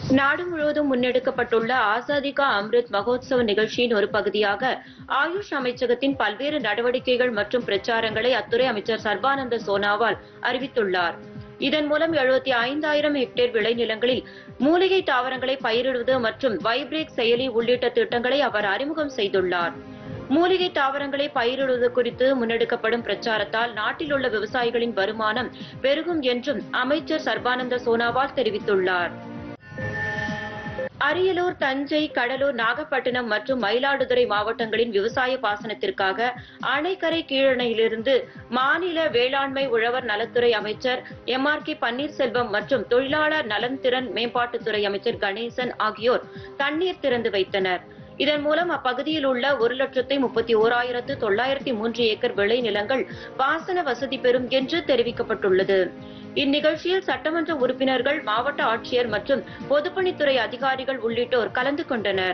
நாடு முழுவதும் முன்னெடுக்கப்பட்டுள்ள ஆசாதி கா அம்ரித் மகோத்சவ நிகழ்ச்சியின் ஒரு பகுதியாக ஆயுஷ் அமைச்சகத்தின் பல்வேறு நடவடிக்கைகள் மற்றும் பிரச்சாரங்களை அத்துறை அமைச்சர் சர்பானந்த சோனாவால் அறிவித்துள்ளார் இதன் மூலம் எழுபத்தி ஐந்தாயிரம் ஹெக்டேர் விளைநிலங்களில் மூலிகை தாவரங்களை பயிரிடுவது மற்றும் வைப்ரேக் செயலி உள்ளிட்ட திட்டங்களை அவர் அறிமுகம் செய்துள்ளார் மூலிகை தாவரங்களை பயிரிடுவது குறித்து முன்னெடுக்கப்படும் பிரச்சாரத்தால் நாட்டில் உள்ள விவசாயிகளின் வருமானம் பெருகும் என்றும் அமைச்சர் சர்பானந்த சோனாவால் தெரிவித்துள்ளார் அரியலூர் தஞ்சை கடலூர் நாகப்பட்டினம் மற்றும் மயிலாடுதுறை மாவட்டங்களின் விவசாய பாசனத்திற்காக அணைக்கரை கீழணையிலிருந்து மாநில வேளாண்மை உழவர் நலத்துறை அமைச்சர் எம் ஆர் கே பன்னீர்செல்வம் மற்றும் தொழிலாளர் நலன் திறன் மேம்பாட்டுத்துறை அமைச்சர் கணேசன் ஆகியோர் தண்ணீர் திறந்து வைத்தனர் இதன் மூலம் அப்பகுதியில் உள்ள ஒரு லட்சத்தி முப்பத்தி ஓராயிரத்து தொள்ளாயிரத்தி மூன்று ஏக்கர் விளைநிலங்கள் பாசன வசதி பெறும் என்று தெரிவிக்கப்பட்டுள்ளது இந்நிகழ்ச்சியில் சட்டமன்ற உறுப்பினர்கள் மாவட்ட ஆட்சியர் மற்றும் பொதுப்பணித்துறை அதிகாரிகள் உள்ளிட்டோர் கலந்து கொண்டனர்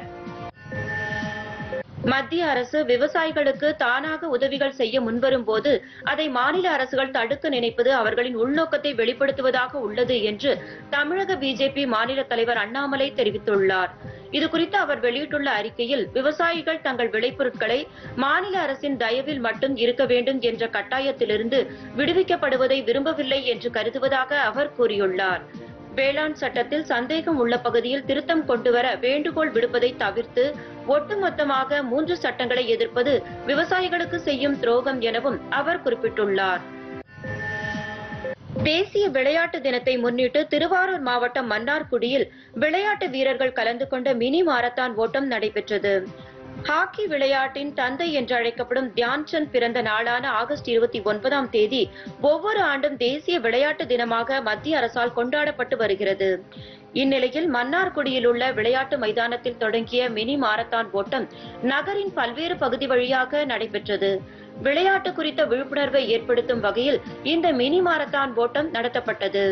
மத்திய அரசு விவசாயிகளுக்கு தானாக உதவிகள் செய்ய முன்வரும் போது அதை மாநில அரசுகள் தடுக்க நினைப்பது அவர்களின் உள்நோக்கத்தை வெளிப்படுத்துவதாக உள்ளது என்று தமிழக பிஜேபி மாநில தலைவர் அண்ணாமலை தெரிவித்துள்ளார் இதுகுறித்து அவர் வெளியிட்டுள்ள அறிக்கையில் விவசாயிகள் தங்கள் விளைபொருட்களை மாநில அரசின் தயவில் மட்டும் இருக்க வேண்டும் என்ற கட்டாயத்திலிருந்து விடுவிக்கப்படுவதை விரும்பவில்லை என்று கருதுவதாக அவர் கூறியுள்ளார் வேளாண் சட்டத்தில் சந்தேகம் உள்ள பகுதியில் திருத்தம் கொண்டுவர வேண்டுகோள் விடுப்பதை தவிர்த்து ஒட்டுமொத்தமாக மூன்று சட்டங்களை எதிர்ப்பது விவசாயிகளுக்கு செய்யும் துரோகம் எனவும் அவர் குறிப்பிட்டுள்ளார் தேசிய விளையாட்டு தினத்தை முன்னிட்டு திருவாரூர் மாவட்டம் மன்னார்குடியில் விளையாட்டு வீரர்கள் கலந்து கொண்ட மினி மாரத்தான் ஓட்டம் நடைபெற்றது ஹாக்கி விளையாட்டின் தந்தை என்று அழைக்கப்படும் தியான்சந்த் பிறந்த நாளான ஆகஸ்ட் இருபத்தி ஒன்பதாம் தேதி ஒவ்வொரு ஆண்டும் தேசிய விளையாட்டு தினமாக மத்திய அரசால் கொண்டாடப்பட்டு வருகிறது இந்நிலையில் மன்னார்குடியில் உள்ள விளையாட்டு மைதானத்தில் தொடங்கிய மினி மாரத்தான் ஓட்டம் நகரின் பல்வேறு பகுதி வழியாக நடைபெற்றது விளையாட்டு குறித்த விழிப்புணர்வை ஏற்படுத்தும் வகையில் இந்த மினி மாரத்தான் ஓட்டம் நடத்தப்பட்டது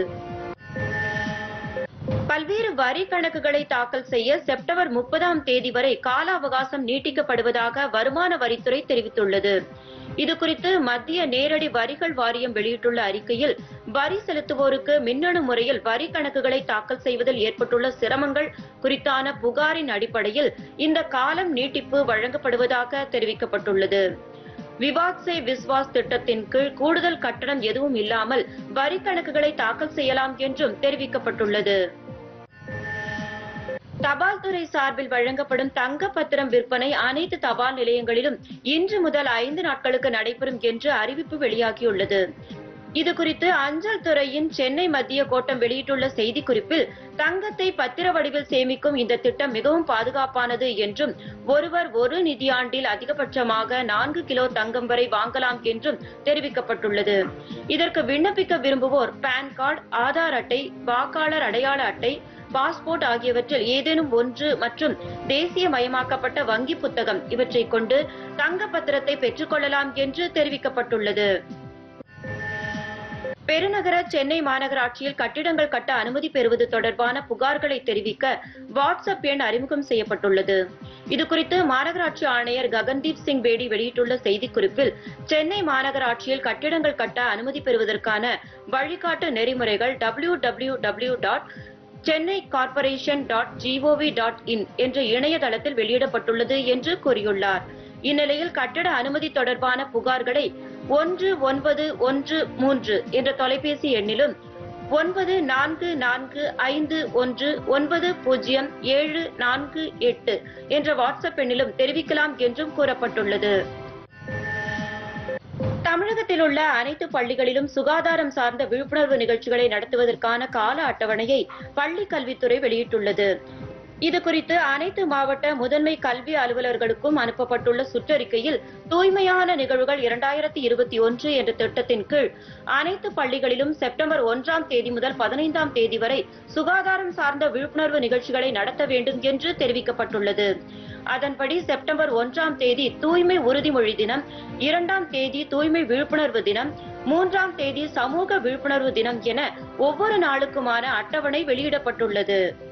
பல்வேறு வரி கணக்குகளை தாக்கல் செய்ய செப்டம்பர் முப்பதாம் தேதி வரை கால அவகாசம் நீட்டிக்கப்படுவதாக வருமான வரித்துறை தெரிவித்துள்ளது இதுகுறித்து மத்திய நேரடி வரிகள் வாரியம் வெளியிட்டுள்ள அறிக்கையில் வரி செலுத்துவோருக்கு மின்னணு முறையில் வரி கணக்குகளை தாக்கல் செய்வதில் ஏற்பட்டுள்ள சிரமங்கள் குறித்தான புகாரின் அடிப்படையில் இந்த காலம் நீட்டிப்பு வழங்கப்படுவதாக தெரிவிக்கப்பட்டுள்ளது விவாத் சே விஸ்வாஸ் திட்டத்தின் கீழ் கூடுதல் கட்டணம் எதுவும் இல்லாமல் வரி கணக்குகளை தாக்கல் செய்யலாம் என்றும் தெரிவிக்கப்பட்டுள்ளது தபால் துறை சார்பில் வழங்கப்படும் தங்க பத்திரம் விற்பனை அனைத்து தபால் நிலையங்களிலும் இன்று முதல் ஐந்து நாட்களுக்கு நடைபெறும் என்று அறிவிப்பு வெளியாகியுள்ளது இதுகுறித்து அஞ்சல் துறையின் சென்னை மத்திய கோட்டம் வெளியிட்டுள்ள செய்திக்குறிப்பில் தங்கத்தை பத்திர வடிவில் சேமிக்கும் இந்த திட்டம் மிகவும் பாதுகாப்பானது என்றும் ஒருவர் ஒரு நிதியாண்டில் அதிகபட்சமாக நான்கு கிலோ தங்கம் வரை வாங்கலாம் என்றும் தெரிவிக்கப்பட்டுள்ளது இதற்கு விண்ணப்பிக்க விரும்புவோர் பான் கார்டு ஆதார் அட்டை வாக்காளர் அடையாள அட்டை பாஸ்போர்ட் ஆகியவற்றில் ஏதேனும் ஒன்று மற்றும் தேசியமயமாக்கப்பட்ட வங்கி புத்தகம் இவற்றை கொண்டு தங்க பத்திரத்தை பெற்றுக்கொள்ளலாம் என்று தெரிவிக்கப்பட்டுள்ளது பெருநகர சென்னை மாநகராட்சியில் கட்டிடங்கள் கட்ட அனுமதி பெறுவது தொடர்பான புகார்களை தெரிவிக்க வாட்ஸ்அப் எண் அறிமுகம் செய்யப்பட்டுள்ளது இதுகுறித்து மாநகராட்சி ஆணையர் ககன்தீப் சிங் பேடி வெளியிட்டுள்ள செய்திக்குறிப்பில் சென்னை மாநகராட்சியில் கட்டிடங்கள் கட்ட அனுமதி பெறுவதற்கான வழிகாட்டு நெறிமுறைகள் W W W dot Chennai corporation dot GOV dot in என்ற இணையதளத்தில் வெளியிடப்பட்டுள்ளது என்று கூறியுள்ளார் இந்நிலையில் கட்டட அனுமதி தொடர்பான புகார்களை ஒன்று ஒன்பது ஒன்று மூன்று என்ற தொலைபேசி எண்ணிலும் ஒன்பது நான்கு நான்கு ஐந்து ஒன்று ஒன்பது பூஜ்ஜியம் ஏழு நான்கு எட்டு என்ற வாட்ஸ்அப் எண்ணிலும் தெரிவிக்கலாம் என்றும் கூறப்பட்டுள்ளது தமிழகத்தில் உள்ள அனைத்து பள்ளிகளிலும் சுகாதாரம் சார்ந்த விழிப்புணர்வு நிகழ்ச்சிகளை நடத்துவதற்கான கால அட்டவணையை பள்ளி கல்வித்துறை வெளியிட்டுள்ளது இது குறித்து அனைத்து மாவட்ட முதன்மை கல்வி அலுவலர்களுக்கும் அனுப்பப்பட்டுள்ள சுற்றறிக்கையில் தூய்மையான நிகழ்வுகள் இரண்டாயிரத்தி இருபத்தி ஒன்று என்ற திட்டத்தின் கீழ் அனைத்து பள்ளிகளிலும் செப்டம்பர் ஒன்றாம் தேதி முதல் பதினைந்தாம் தேதி வரை சுகாதாரம் சார்ந்த விழிப்புணர்வு நிகழ்ச்சிகளை நடத்த வேண்டும் என்று தெரிவிக்கப்பட்டுள்ளது அதன்படி செப்டம்பர் ஒன்றாம் தேதி தூய்மை உறுதிமொழி தினம் இரண்டாம் தேதி தூய்மை விழிப்புணர்வு தினம் மூன்றாம் தேதி சமூக விழிப்புணர்வு தினம் என ஒவ்வொரு நாளுக்குமான அட்டவணை வெளியிடப்பட்டுள்ளது